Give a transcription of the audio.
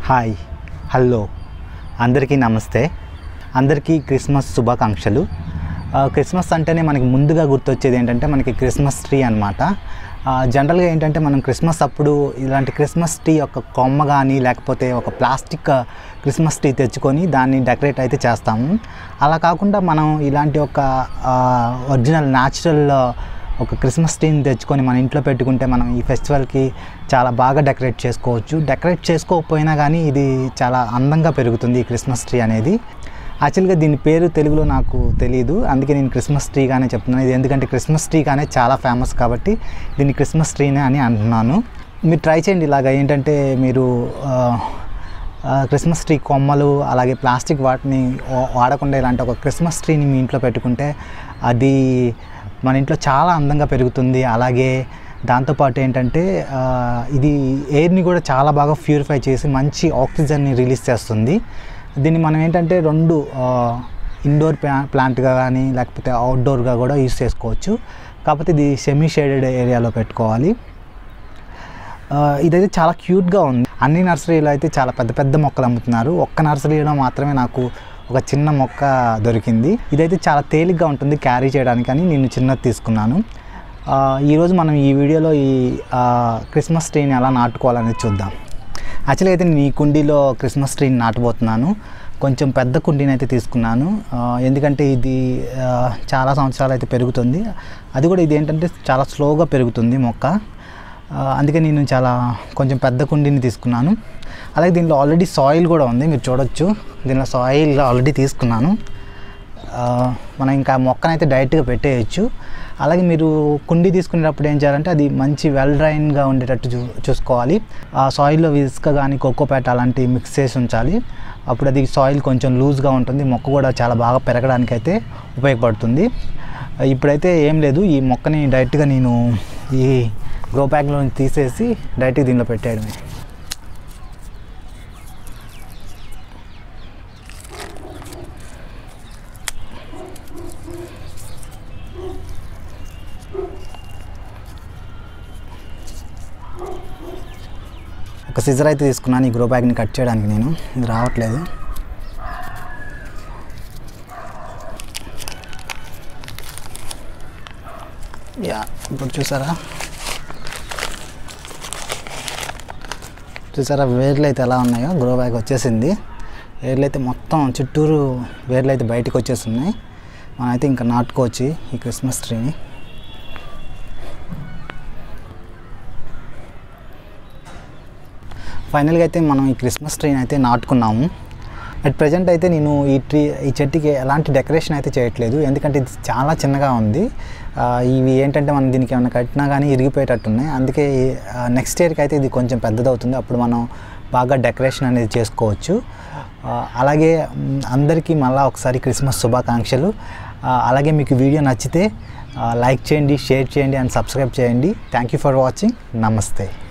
hi hello అందరికీ నమస్తే అందరికీ క్రిస్మస్ శుభాకాంక్షలు ఆ, క్రిస్మస్ అంటేనే మనకి ముందుగా గుర్తొచ్చేది ఏంటంటే మనకి క్రిస్మస్ ట్రీ అనమాట జనరల్గా ఏంటంటే మనం క్రిస్మస్ అప్పుడు ఇలాంటి క్రిస్మస్ ట్రీ యొక్క కొమ్మ కానీ లేకపోతే ఒక ప్లాస్టిక్ క్రిస్మస్ ట్రీ తెచ్చుకొని దాన్ని డెకరేట్ అయితే చేస్తాము అలా కాకుండా మనం ఇలాంటి ఒక ఒరిజినల్ న్యాచురల్ ఒక క్రిస్మస్ ట్రీని తెచ్చుకొని మన ఇంట్లో పెట్టుకుంటే మనం ఈ ఫెస్టివల్కి చాలా బాగా డెకరేట్ చేసుకోవచ్చు డెకరేట్ చేసుకోకపోయినా కానీ ఇది చాలా అందంగా పెరుగుతుంది ఈ క్రిస్మస్ ట్రీ అనేది యాక్చువల్గా దీని పేరు తెలుగులో నాకు తెలియదు అందుకే నేను క్రిస్మస్ ట్రీగానే చెప్తున్నాను ఇది ఎందుకంటే క్రిస్మస్ ట్రీగానే చాలా ఫేమస్ కాబట్టి దీన్ని క్రిస్మస్ ట్రీనే అని అంటున్నాను మీరు ట్రై చేయండి ఇలాగ ఏంటంటే మీరు ఆ, ఆ, క్రిస్మస్ ట్రీ కొమ్మలు అలాగే ప్లాస్టిక్ వాటిని వా- వాడకుండా ఇలాంటి ఒక క్రిస్మస్ ట్రీని మీ ఇంట్లో పెట్టుకుంటే అది మన ఇంట్లో చాలా అందంగా పెరుగుతుంది అలాగే దాంతోపాటు ఏంటంటే ఆ, ఇది ఎయిర్ని కూడా చాలా బాగా ప్యూరిఫై చేసి మంచి ఆక్సిజన్ని రిలీజ్ చేస్తుంది దీన్ని మనం ఏంటంటే రెండు ఇండోర్ ప్లా ప్లాంట్గా కానీ లేకపోతే అవుట్డోర్గా కూడా యూస్ చేసుకోవచ్చు కాకపోతే ఇది సెమీ షేడెడ్ ఏరియాలో పెట్టుకోవాలి ఆ, ఇదైతే చాలా క్యూట్గా ఉంది అన్ని నర్సరీలో అయితే చాలా పెద్ద పెద్ద మొక్కలు అమ్ముతున్నారు ఒక్క నర్సరీలో మాత్రమే నాకు ఒక చిన్న మొక్క దొరికింది ఇదైతే చాలా తేలిగ్గా ఉంటుంది క్యారీ చేయడానికి అని నేను చిన్నది తీసుకున్నాను ఆ, ఈరోజు మనం ఈ వీడియోలో ఈ ఆ, క్రిస్మస్ ట్రీని ఎలా నాటుకోవాలనేది చూద్దాం యాక్చువల్గా అయితే నేను ఈ కుండీలో క్రిస్మస్ ట్రీని నాటబోతున్నాను కొంచెం పెద్ద కుండీని అయితే తీసుకున్నాను ఆ, ఎందుకంటే ఇది ఆ, చాలా సంవత్సరాలు అయితే పెరుగుతుంది అది కూడా ఇది ఏంటంటే చాలా స్లోగా పెరుగుతుంది మొక్క ఆ, అందుకే నేను చాలా కొంచెం పెద్ద కుండీని తీసుకున్నాను అలాగే దీనిలో ఆల్రెడీ సాయిల్ కూడా ఉంది మీరు చూడొచ్చు దీనిలో సాయిల్ ఆల్రెడీ తీసుకున్నాను ఆ, మనం ఇంకా మొక్కనైతే డైరెక్ట్గా పెట్టేయచ్చు అలాగే మీరు కుండీ తీసుకునేటప్పుడు ఏం చేయాలంటే అది మంచి వెల్ డ్రైన్గా ఉండేటట్టు చూ చూసుకోవాలి ఆ సాయిల్లో ఇసుక కానీ కోకోపేట అలాంటివి మిక్స్ చేసి ఉంచాలి అప్పుడు అది సాయిల్ కొంచెం లూజ్గా ఉంటుంది మొక్క కూడా చాలా బాగా పెరగడానికి అయితే ఉపయోగపడుతుంది ఇప్పుడైతే ఏం లేదు ఈ మొక్కని డైరెక్ట్గా నేను ఈ గ్రో బ్యాగ్లో తీసేసి డైరెక్ట్గా దీనిలో పెట్టేయడమే ఒక సిజర్ అయితే తీసుకున్నాను ఈ గ్రో బ్యాగ్ని కట్ చేయడానికి నేను ఇది రావట్లేదు యా ఇప్పుడు చూసారా చూసారా వేర్లు అయితే ఎలా ఉన్నాయో గ్రో బ్యాగ్ వచ్చేసింది వేర్లు అయితే మొత్తం చుట్టూరు వేర్లు అయితే బయటకు వచ్చేస్తున్నాయి మనం అయితే ఇంకా నాటుకోవచ్చు ఈ క్రిస్మస్ ట్రీని ఫైనల్గా అయితే మనం ఈ క్రిస్మస్ ట్రీని అయితే నాటుకున్నాము అట్ ప్రజెంట్ అయితే నేను ఈ ట్రీ ఈ చెట్టుకి ఎలాంటి డెకరేషన్ అయితే చేయట్లేదు ఎందుకంటే ఇది చాలా చిన్నగా ఉంది ఆ, ఇవి ఏంటంటే మనం దీనికి ఏమైనా కట్టినా కానీ ఇరిగిపోయేటట్టున్నాయి అందుకే నెక్స్ట్ ఇయర్కి అయితే ఇది కొంచెం పెద్దదవుతుంది అప్పుడు మనం బాగా డెకరేషన్ అనేది చేసుకోవచ్చు ఆ, అలాగే మ్, అందరికీ మళ్ళీ ఒకసారి క్రిస్మస్ శుభాకాంక్షలు ఆ, అలాగే మీకు వీడియో నచ్చితే లైక్ చేయండి షేర్ చేయండి అండ్ సబ్స్క్రైబ్ చేయండి థ్యాంక్ యూ ఫర్ వాచింగ్ నమస్తే